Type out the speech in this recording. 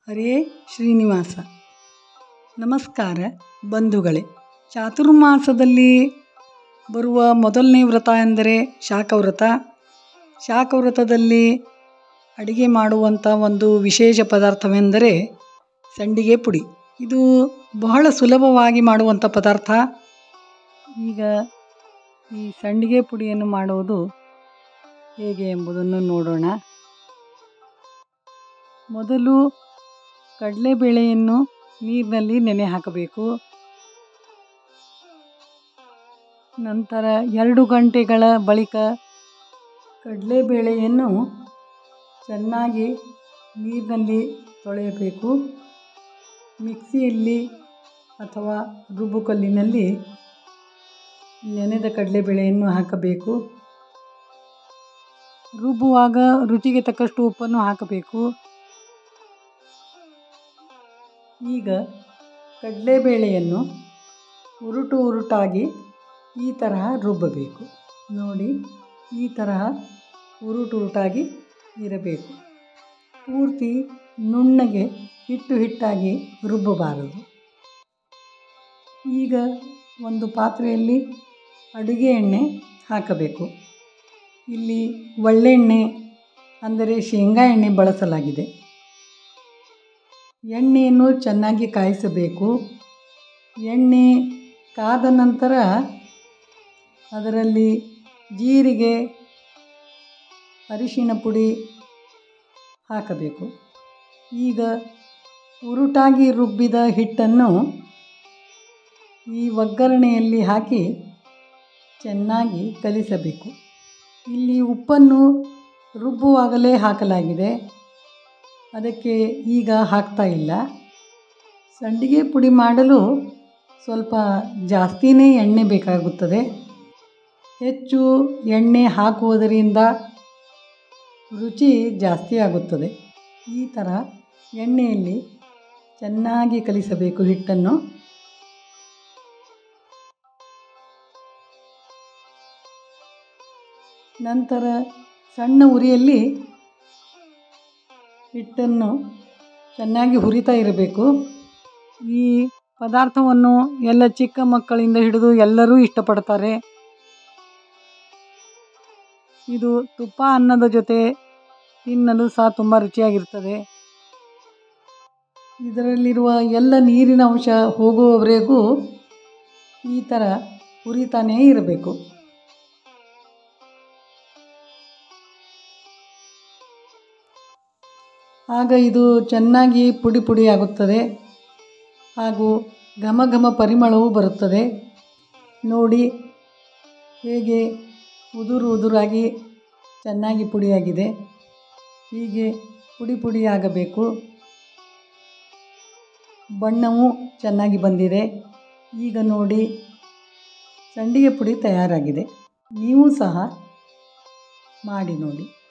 ಹರೇ ಶ್ರೀನಿವಾಸ ನಮಸ್ಕಾರ ಬಂಧುಗಳೇ ಚಾತುರ್ಮಾಸದಲ್ಲಿ ಬರುವ ಮೊದಲನೇ ವ್ರತ ಎಂದರೆ ಶಾಖವ್ರತ ಶಾಖವ್ರತದಲ್ಲಿ ಅಡಿಗೆ ಮಾಡುವಂಥ ಒಂದು ವಿಶೇಷ ಪದಾರ್ಥವೆಂದರೆ ಸಂಡಿಗೆ ಪುಡಿ ಇದು ಬಹಳ ಸುಲಭವಾಗಿ ಮಾಡುವಂಥ ಪದಾರ್ಥ ಈಗ ಈ ಸಂಡಿಗೆ ಪುಡಿಯನ್ನು ಮಾಡುವುದು ಹೇಗೆ ಎಂಬುದನ್ನು ನೋಡೋಣ ಮೊದಲು ಕಡಲೆಬೇಳೆಯನ್ನು ನೀರಿನಲ್ಲಿ ನೆನೆ ಹಾಕಬೇಕು ನಂತರ ಎರಡು ಗಂಟೆಗಳ ಬಳಿಕ ಕಡಲೆಬೇಳೆಯನ್ನು ಚೆನ್ನಾಗಿ ನೀರಿನಲ್ಲಿ ತೊಳೆಯಬೇಕು ಮಿಕ್ಸಿಯಲ್ಲಿ ಅಥವಾ ರುಬ್ಬುಕಲ್ಲಿನಲ್ಲಿ ನೆನೆದ ಕಡಲೆಬೇಳೆಯನ್ನು ಹಾಕಬೇಕು ರುಬ್ಬುವಾಗ ರುಚಿಗೆ ತಕ್ಕಷ್ಟು ಉಪ್ಪನ್ನು ಹಾಕಬೇಕು ಈಗ ಕಡಲೆಬೇಳೆಯನ್ನು ಉರುಟು ಉರುಟಾಗಿ ಈ ತರಹ ರುಬ್ಬಬೇಕು ನೋಡಿ ಈ ತರಹ ಉರುಟು ಉರುಟಾಗಿ ಇರಬೇಕು ಪೂರ್ತಿ ನುಣ್ಣಗೆ ಹಿಟ್ಟು ಹಿಟ್ಟಾಗಿ ರುಬ್ಬಬಾರದು ಈಗ ಒಂದು ಪಾತ್ರೆಯಲ್ಲಿ ಅಡುಗೆ ಎಣ್ಣೆ ಹಾಕಬೇಕು ಇಲ್ಲಿ ಒಳ್ಳೆಣ್ಣೆ ಅಂದರೆ ಶೇಂಗಾ ಎಣ್ಣೆ ಬಳಸಲಾಗಿದೆ ಎಣ್ಣೆಯನ್ನು ಚೆನ್ನಾಗಿ ಕಾಯಿಸಬೇಕು ಎಣ್ಣೆ ಕಾದ ನಂತರ ಅದರಲ್ಲಿ ಜೀರಿಗೆ ಅರಿಶಿಣ ಪುಡಿ ಹಾಕಬೇಕು ಈಗ ಉರುಟಾಗಿ ರುಬ್ಬಿದ ಹಿಟ್ಟನ್ನು ಈ ಒಗ್ಗರಣೆಯಲ್ಲಿ ಹಾಕಿ ಚೆನ್ನಾಗಿ ಕಲಿಸಬೇಕು ಇಲ್ಲಿ ಉಪ್ಪನ್ನು ರುಬ್ಬುವಾಗಲೇ ಹಾಕಲಾಗಿದೆ ಅದಕ್ಕೆ ಈಗ ಹಾಕ್ತಾ ಇಲ್ಲ ಸಂಡಿಗೆ ಪುಡಿ ಮಾಡಲು ಸ್ವಲ್ಪ ಜಾಸ್ತಿಯೇ ಎಣ್ಣೆ ಬೇಕಾಗುತ್ತದೆ ಹೆಚ್ಚು ಎಣ್ಣೆ ಹಾಕುವುದರಿಂದ ರುಚಿ ಜಾಸ್ತಿ ಆಗುತ್ತದೆ ಈ ಥರ ಎಣ್ಣೆಯಲ್ಲಿ ಚೆನ್ನಾಗಿ ಕಲಿಸಬೇಕು ಹಿಟ್ಟನ್ನು ನಂತರ ಸಣ್ಣ ಉರಿಯಲ್ಲಿ ಹಿಟ್ಟನ್ನು ಚೆನ್ನಾಗಿ ಹುರಿತಾ ಇರಬೇಕು ಈ ಪದಾರ್ಥವನ್ನು ಎಲ್ಲ ಚಿಕ್ಕ ಮಕ್ಕಳಿಂದ ಹಿಡಿದು ಎಲ್ಲರೂ ಇಷ್ಟಪಡ್ತಾರೆ ಇದು ತುಪ್ಪ ಅನ್ನದ ಜೊತೆ ತಿನ್ನಲು ಸಹ ತುಂಬ ರುಚಿಯಾಗಿರ್ತದೆ ಇದರಲ್ಲಿರುವ ಎಲ್ಲ ನೀರಿನ ಅಂಶ ಹೋಗುವವರೆಗೂ ಈ ಥರ ಹುರಿತಾನೇ ಇರಬೇಕು ಆಗ ಇದು ಚೆನ್ನಾಗಿ ಪುಡಿ ಪುಡಿ ಆಗುತ್ತದೆ ಹಾಗೂ ಘಮ ಘಮ ಪರಿಮಳವೂ ಬರುತ್ತದೆ ನೋಡಿ ಹೇಗೆ ಉದುರು ಉದುರಾಗಿ ಚೆನ್ನಾಗಿ ಪುಡಿಯಾಗಿದೆ ಹೀಗೆ ಪುಡಿ ಪುಡಿ ಆಗಬೇಕು ಬಣ್ಣವೂ ಚೆನ್ನಾಗಿ ಬಂದಿದೆ ಈಗ ನೋಡಿ ಸಂಡಿಗೆ ಪುಡಿ ತಯಾರಾಗಿದೆ ನೀವು ಸಹ ಮಾಡಿ ನೋಡಿ